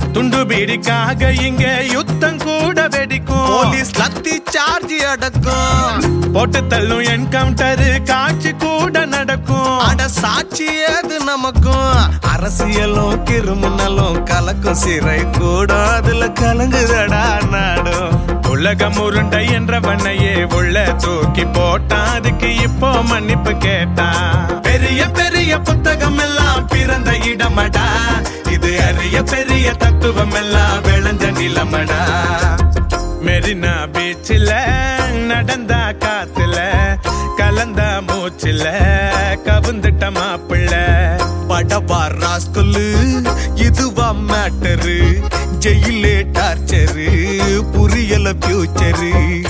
துண்டு பீடிக்காக இங்க யுத்தம் கூட வெடிக்கும் போலீஸ் லத்தி சார்ஜ் அடக்கும் போட்டு தள்ளும் என்கவுண்டர் காட்சி கூட நடக்கும் அட சாட்சி ஏது நமக்கும் அரசியலும் கிருமினலும் கலக்கும் சிறை கூட அதுல கலங்குதடா நாடும் உலகம் உருண்டை என்றவனையே உள்ள தூக்கி போட்டான் அதுக்கு இப்போ மன்னிப்பு கேட்டான் பெரிய பெரிய புத்தகம் எல்லாம் பிறந்த இடமடா இது அரிய பெரிய தத்துவம் எல்லாம் விளைஞ்ச நிலமடா மெரினா பீச்சில் நடந்த காத்துல கலந்த மூச்சில் கவுந்துட்ட மாப்பிள்ள படபா ராஸ்கொல்லு இதுவா மேட்டரு ஜெயிலே டார்ச்சரு புரியல ஃபியூச்சரு